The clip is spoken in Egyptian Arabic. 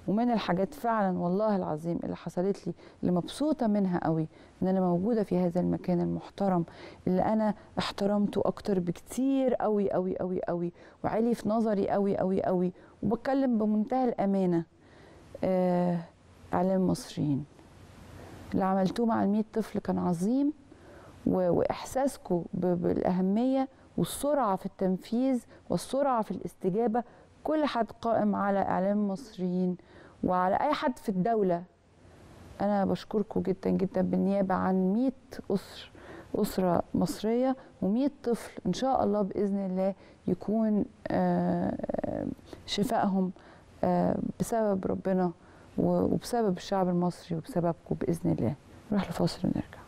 ومن الحاجات فعلا والله العظيم اللي حصلت لي اللي مبسوطه منها قوي ان انا موجوده في هذا المكان المحترم اللي انا احترمته اكتر بكتير قوي قوي قوي قوي وعلي في نظري قوي قوي قوي وبتكلم بمنتهى الامانه آه اعلام مصريين اللي عملتوه مع ال طفل كان عظيم و- واحساسكم ب- بالاهميه والسرعه في التنفيذ والسرعه في الاستجابه كل حد قائم على اعلام مصريين وعلى اي حد في الدوله انا بشكركم جدا جدا بالنيابه عن 100 اسر اسره مصريه و100 طفل ان شاء الله باذن الله يكون آه، آه، شفائهم آه، بسبب ربنا و- وبسبب الشعب المصري وبسببكم باذن الله نروح لفاصل ونرجع